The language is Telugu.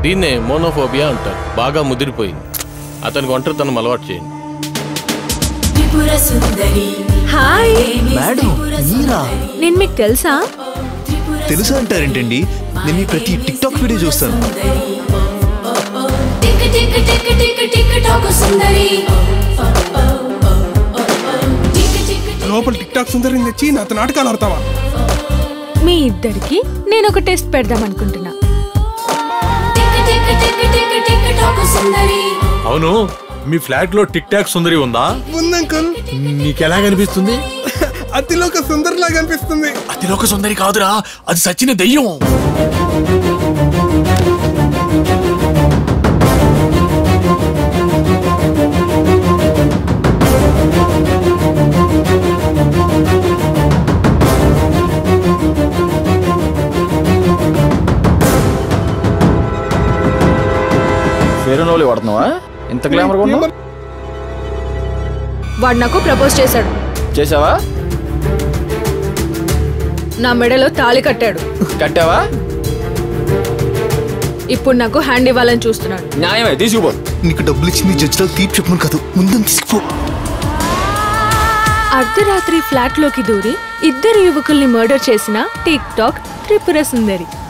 దీన్నే మోనోఫోబియా అంటారు బాగా ముదిరిపోయింది అతనికి ఒంటరితనం అలవాటు చేయండి త్రిపుర సుందరి హాయ్ మేడం మీరా నేను మీకు తెలుసా తెలుసా అంటారేంటండి నేను మీ ప్రతి టిక్ టాక్ వీడియో చూస్తాను tick tick tick tick TikTok Sundari tick tick లోపల టిక్ టాక్ సుందరిని తెచ్చి నాతో నాటకాలు ఆడతావా మీ ఇద్దరికి నేను ఒక టెస్ట్ పెడదాం అనుకుంటున్నా tick tick tick tick TikTok Sundari అవును మీ ఫ్లాట్ లో టిక్ టాక్ సుందరి ఉందా ఉందంకుల్ నీకెలా కనిపిస్తుంది అతిలోక సుందరిలాగా అనిపిస్తుంది అతిలోక సుందరి కాదురా అది సచిన దెయ్యం ఫేర్ ఓన్లీ వాడుతున్నావా ఇంత గ్లామర్ ఉన్నావు వాడు నాకు ప్రపోజ్ చేశాడు చేసావా నా మెడలో తాళి కట్టాడు కట్టావా ఇప్పుడు నాకు హ్యాండ్ ఇవ్వాలని చూస్తున్నాడు న్యాయమే తీసుకుపో నీకు డబ్బులు ఇచ్చింది జడ్జిలో తీర్పు చెప్పను కాదు ముందని తీసుకో అర్ధరాత్రి ఫ్లాట్ లోకి దూరి ఇద్దరు యువకుల్ని మర్డర్ చేసిన టిక్ టాక్ త్రిపుర సుందరి